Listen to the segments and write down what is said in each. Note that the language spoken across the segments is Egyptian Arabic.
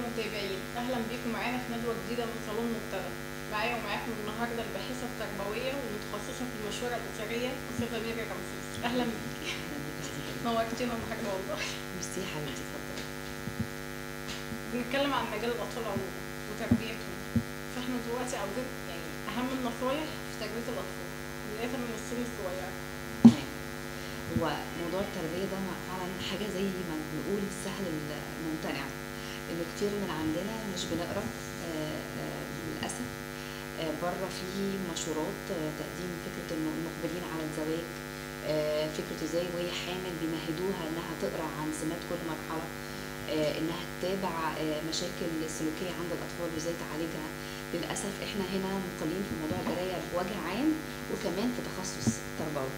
المتابعين اهلا بيكم معانا في ندوه جديده من صالون مبتدأ معايا ومعاكم النهارده الباحثه التربويه والمتخصصه في المشوره الاسريه استاذه ميري رمسيس اهلا بيكي نورتينا النهارده والله ميرسي يا حبيبتي اتفضلي بنتكلم عن مجال الاطفال عموما وتربيتهم فاحنا دلوقتي عاوزين يعني اهم النصايح في تربيه الاطفال بدايه من السن الصغير تمام هو موضوع التربية ده فعلا حاجة زي ما بنقول سهل الممتنع إن كتير من عندنا مش بنقرا آه، آه، للأسف آه، بره في مشورات آه، تقديم فكرة إنه المقبلين على الزواج آه، فكرة ازاي وهي حامل بيمهدوها إنها تقرا عن سمات كل مرحلة آه، إنها تتابع آه، مشاكل سلوكية عند الأطفال وازاي تعالجها للأسف إحنا هنا مقلين في موضوع القراية بوجه عام وكمان في تخصص تربوي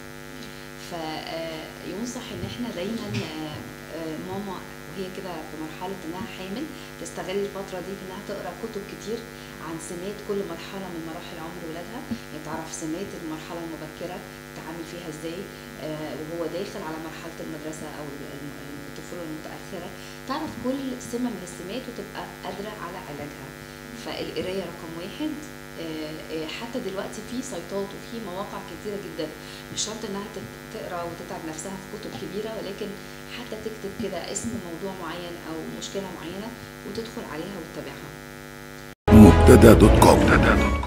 فينصح ان احنا دايما آه، آه، ماما وهي كده في مرحله انها حامل تستغل الفتره دي في انها تقرا كتب كتير عن سمات كل مرحله من مراحل عمر ولادها يعني تعرف سمات المرحله المبكره تتعامل فيها ازاي آه، وهو داخل على مرحله المدرسه او الم- الطفوله المتاخره تعرف كل سمه من السمات وتبقى قادره على علاجها فالقرايه رقم واحد آه، آه، حتى دلوقتي في سيطات وفي مواقع كتيره جدا مش شرط انها تت- تقرا وتتعب نفسها في كتب كبيره ولكن حتى تكتب كده اسم موضوع معين او مشكله معينه وتدخل عليها وتتابعها مبتدا دوت كوم